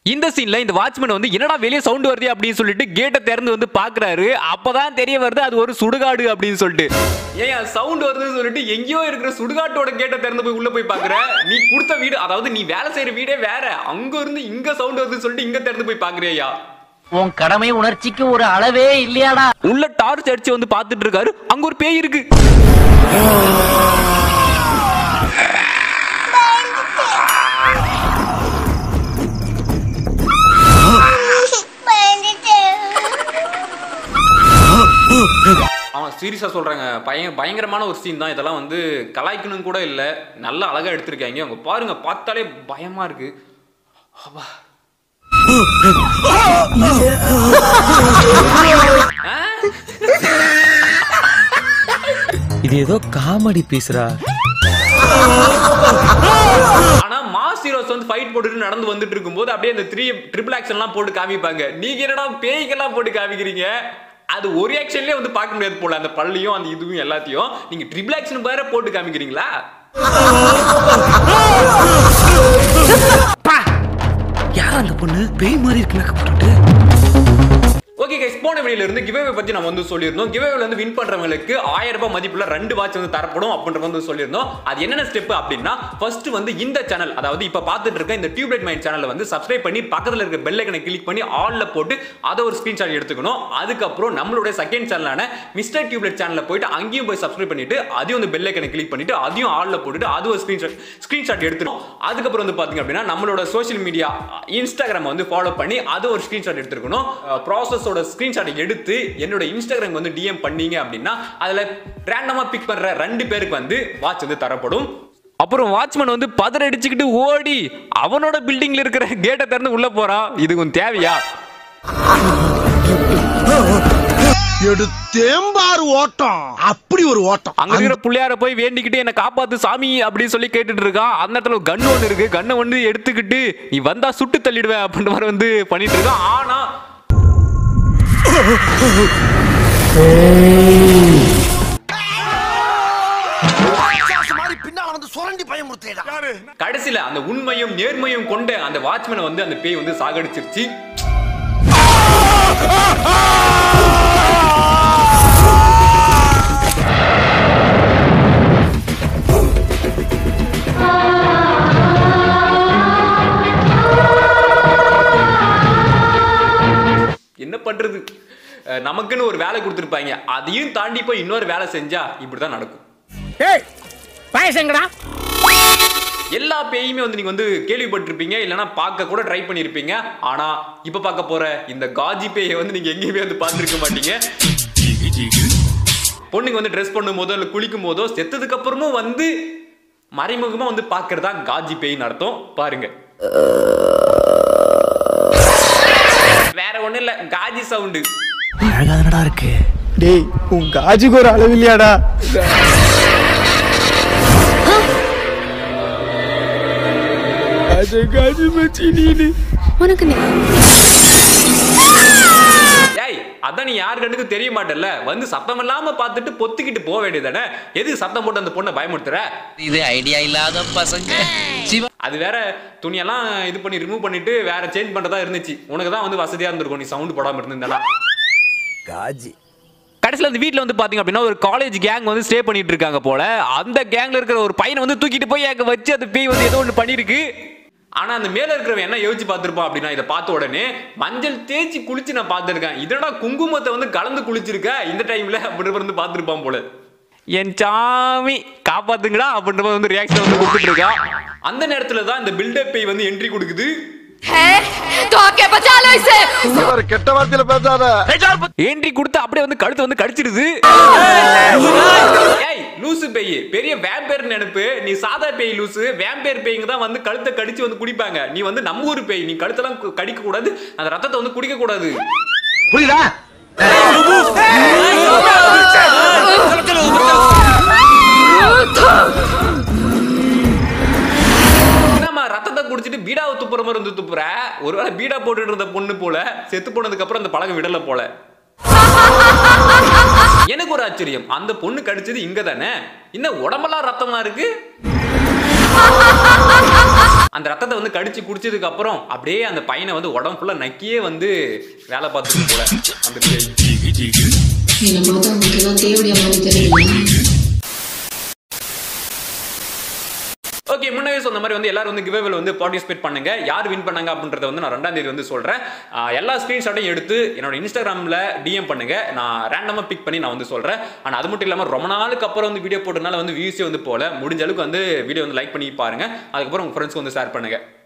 இந்த சீன்ல இந்த வாட்ச்மேன் வந்து என்னடா வெளியே சவுண்ட் வருது அப்படின்னு சொல்லிட்டு கேட்டை திறந்து வந்து பாக்குறாரு அப்பதான் தெரிய வருது அது ஒரு சுடுகாடு அப்படின்னு சொல்லிட்டு ஏன் சவுண்ட் வருதுன்னு சொல்லிட்டு எங்கேயோ இருக்கிற சுடுகாட்டோட கேட்டை திறந்து போய் உள்ள போய் பாக்குற நீ கொடுத்த வீடு அதாவது நீ வேலை செய்யற வீடே வேற அங்க இருந்து இங்க சவுண்ட் வருதுன்னு சொல்லிட்டு இங்க திறந்து போய் பாக்குறியா உன் கடமை உணர்ச்சிக்கு ஒரு அளவே இல்லையாடா உள்ள டார்ச் அடிச்சு வந்து பார்த்துட்டு இருக்காரு அங்க ஒரு பேய் இருக்கு அவன் சீரியஸா சொல்றாங்க பய பயங்கரமான ஒரு சீன் தான் இதெல்லாம் வந்து கலாய்க்கணும் கூட இல்ல நல்லா அழகா எடுத்திருக்காங்க அவங்க பாருங்க பார்த்தாலே பயமா இருக்கு அப்பா. ஆ? இது ஏதோ காமெடி பீஸ்ரா ஆனா மாஸ் ஹீரோஸ் வந்து ஃபைட் போட்டுட்டு நடந்து வந்துட்டு இருக்கும்போது அப்படியே அந்த த்ரீ ட்ரிபிள் ஆக்ஷன் எல்லாம் போட்டு காமிப்பாங்க நீங்க என்னடா பேய்க்கெல்லாம் போட்டு காமிக்கிறீங்க அது ஒரு ஆக்ஷன்லயே வந்து பார்க்க முடியாது போல அந்த பள்ளியும் அந்த இதுவும் எல்லாத்தையும் நீங்க ட்ரிபிள் ஆக்ஷன் வேற போட்டு காமிக்கிறீங்களா யார் அந்த பொண்ணு பேய் மாதிரி இருக்கு மேக்கப் போட்டுட்டு ஓகே கைஸ் போன வீடியோல இருந்து கிவ்அவே பத்தி நம்ம வந்து சொல்லியிருந்தோம் கிவ்அவேல வந்து வின் பண்றவங்களுக்கு ஆயிரம் ரூபாய் மதிப்புள்ள ரெண்டு வாட்ச் வந்து தரப்படும் அப்படின்ற வந்து சொல்லியிருந்தோம் அது என்னென்ன ஸ்டெப் அப்படின்னா ஃபர்ஸ்ட் வந்து இந்த சேனல் அதாவது இப்ப பார்த்துட்டு இருக்க இந்த டியூப்லைட் மைண்ட் சேனலை வந்து சப்ஸ்கிரைப் பண்ணி பக்கத்துல இருக்க பெல் ஐக்கனை கிளிக் பண்ணி ஆல்ல போட்டு அதை ஒரு ஸ்கிரீன்ஷாட் எடுத்துக்கணும் அதுக்கப்புறம் நம்மளுடைய செகண்ட் சேனலான மிஸ்டர் டியூப்லைட் சேனல்ல போயிட்டு அங்கேயும் போய் சப்ஸ்கிரைப் பண்ணிட்டு அதையும் வந்து பெல் ஐக்கனை கிளிக் பண்ணிட்டு அதையும் ஆல்ல போட்டுட்டு அது ஒரு ஸ்கிரீன்ஷாட் ஸ்கிரீன்ஷாட் எடுத்துடும் அதுக்கப்புறம் வந்து பாத்தீங்க அப்படின்னா நம்மளோட சோஷியல் மீடியா இன்ஸ்டாகிராம் வந்து ஃபாலோ பண்ணி அது ஒரு ஸ்கிரீன்ஷாட் எடுத்துருக்கணும் ப்ராசஸோட ஸ்கிரீன்ஷாட் எடுத்து என்னோட இன்ஸ்டாகிராம் வந்து டிஎம் பண்ணீங்க அப்படின்னா அதுல ரேண்டமா பிக் பண்ற ரெண்டு பேருக்கு வந்து வாட்ச் வந்து தரப்படும் அப்புறம் வாட்ச்மேன் வந்து பதற அடிச்சுக்கிட்டு ஓடி அவனோட பில்டிங்ல இருக்கிற கேட்டை திறந்து உள்ள போறான் இது கொஞ்சம் தேவையா எடுத்தேம்பாரு ஓட்டம் அப்படி ஒரு ஓட்டம் அங்க இருக்கிற புள்ளையார போய் வேண்டிக்கிட்டு என்ன காப்பாத்து சாமி அப்படின்னு சொல்லி கேட்டுட்டு இருக்கான் அந்த இடத்துல ஒரு கன் ஒன்று இருக்கு கண்ணை வந்து எடுத்துக்கிட்டு நீ வந்தா சுட்டு தள்ளிடுவேன் அப்படின்ற மாதிரி வந்து பண்ணிட்டு இருக்கான் ஆனா மாதிரி பின்னால வந்து சுரண்டி பயமுறுத்தேடா கடைசியில அந்த உண்மையும் நேர்மையும் கொண்ட அந்த வாட்ச்மேனை வந்து அந்த பேய் வந்து சாகடிச்சிருச்சு என்ன பண்றது அஹ் நமக்குன்னு ஒரு வேலை கொடுத்துருப்பாங்க அதையும் தாண்டி போய் இன்னொரு வேலை செஞ்சா இப்படிதான் நடக்கும் ஏய் பாயசங்கடா எல்லா பேயுமே வந்து நீங்க வந்து கேள்விப்பட்டிருப்பீங்க இல்லைன்னா பார்க்க கூட ட்ரை பண்ணியிருப்பீங்க ஆனா இப்ப பார்க்க போற இந்த காஜி பேயை வந்து நீங்க எங்கேயுமே வந்து பார்த்துருக்க மாட்டீங்க பொண்ணுங்க வந்து ட்ரெஸ் பண்ணும் போதோ இல்லை குளிக்கும் போதோ செத்ததுக்கு அப்புறமும் வந்து மறைமுகமா வந்து பார்க்கறதா காஜி பேய்னு அர்த்தம் பாருங்க வேற ஒண்ணும் இல்ல காஜி சவுண்டு அழகா தானடா இருக்கு டேய் உன் காஜுக்கு ஒரு அளவு இல்லையாடா காஜு காஜு மச்சி நீனு உனக்கு நீ ஏய் அதான் நீ யார் கண்ணுக்கு தெரிய மாட்டல்ல வந்து சத்தம் இல்லாம பார்த்துட்டு பொத்திக்கிட்டு போக வேண்டியதானே எது சத்தம் போட்டு அந்த பொண்ணை பயமுறுத்துற இது ஐடியா இல்லாத பசங்க சிவா அது வேற துணியெல்லாம் இது பண்ணி ரிமூவ் பண்ணிட்டு வேற சேஞ்ச் பண்றதா இருந்துச்சு உனக்கு தான் வந்து வசதியா இருந்திருக்கும் நீ சவுண்ட் போடாம இருந்திருந்தா காஜி கடைசியில் அந்த வீட்டில் வந்து பாத்தீங்க அப்படின்னா ஒரு காலேஜ் கேங் வந்து ஸ்டே பண்ணிட்டு இருக்காங்க போல அந்த கேங்ல இருக்கிற ஒரு பையனை வந்து தூக்கிட்டு போய் அங்க வச்சு அந்த பேய் வந்து ஏதோ ஒன்று பண்ணிருக்கு ஆனா அந்த மேல இருக்கிறவன் என்ன யோசிச்சு பார்த்திருப்பான் அப்படின்னா இதை பார்த்த உடனே மஞ்சள் தேய்ச்சி குளிச்சு நான் பார்த்திருக்கேன் இதனடா குங்குமத்தை வந்து கலந்து குளிச்சிருக்க இந்த டைம்ல அப்படின்னு வந்து பார்த்திருப்பான் போல என் சாமி காப்பாத்துங்கடா அப்படின்ற மாதிரி வந்து ரியாக்ஷன் வந்து கொடுத்துட்டு இருக்கா அந்த நேரத்துல தான் இந்த பில்டப் பேய் வந்து என்ட்ரி கொடுக்குது है तो आके बचा लो इसे கெட்ட வார்த்தையில பேசாத என்ட்ரி கொடுத்து அப்படியே வந்து கழுத்து வந்து கடிச்சிடுது ஏய் லூசு பேய் பெரிய வேம்பேர் நினைப்பு நீ சாதா பேய் லூசு வேம்பேர் பேய்ங்க தான் வந்து கழுத்தை கடிச்சு வந்து குடிப்பாங்க நீ வந்து நம்ம ஊர் பேய் நீ கழுத்தெல்லாம் கு- கடிக்க கூடாது அந்த ரத்தத்தை வந்து குடிக்க கூடாது புரியுதா என்னம்மா ரத்தத்தை குடிச்சிட்டு பீடாவை துப்புற மாதிரி வந்து துப்புற ஒருவேளை பீடா போட்டுட்டு இருந்த பொண்ணு போல செத்து போனதுக்கு அப்புறம் அந்த பழக்கம் விடல போல எனக்கு ஒரு ஆச்சரியம் அந்த பொண்ணு கடிச்சது இங்க தானே இன்னும் உடம்பெல்லாம் ரத்தமா இருக்கு அந்த ரத்தத்தை வந்து கடிச்சு குடிச்சதுக்கு அப்புறம் அப்படியே அந்த பையனை வந்து உடம்பு ஃபுல்லா நக்கியே வந்து வேலை பார்த்துட்டு போல அந்த பேய். என்னை பார்த்தா உங்களுக்கு எல்லாம் தேவடியா மாதிரி தெரியல ஓகே முன்னாடியே சொன்ன மாதிரி வந்து எல்லாரும் வந்து கிவேவில் வந்து பார்ட்டிசிபேட் பண்ணுங்க யார் வின் பண்ணாங்க அப்படின்றத வந்து நான் ரெண்டாம் தேதி வந்து சொல்றேன் ஆஹ் எல்லா ஸ்கிரீன்ஷாட்டையும் எடுத்து என்னோட இன்ஸ்டாகிராம்ல டிஎம் பண்ணுங்க நான் ரேண்டமா பிக் பண்ணி நான் வந்து சொல்றேன் ஆனா அது மட்டும் இல்லாம ரொம்ப நாளுக்கு அப்புறம் வந்து வீடியோ போட்டனால வந்து வியூஸே வந்து போல முடிஞ்ச அளவுக்கு வந்து வீடியோ வந்து லைக் பண்ணி பாருங்க அதுக்கப்புறம் உங்க ஃப்ரெண்ட்ஸ்க்கு வந்து ஷேர் பண்ணுங்க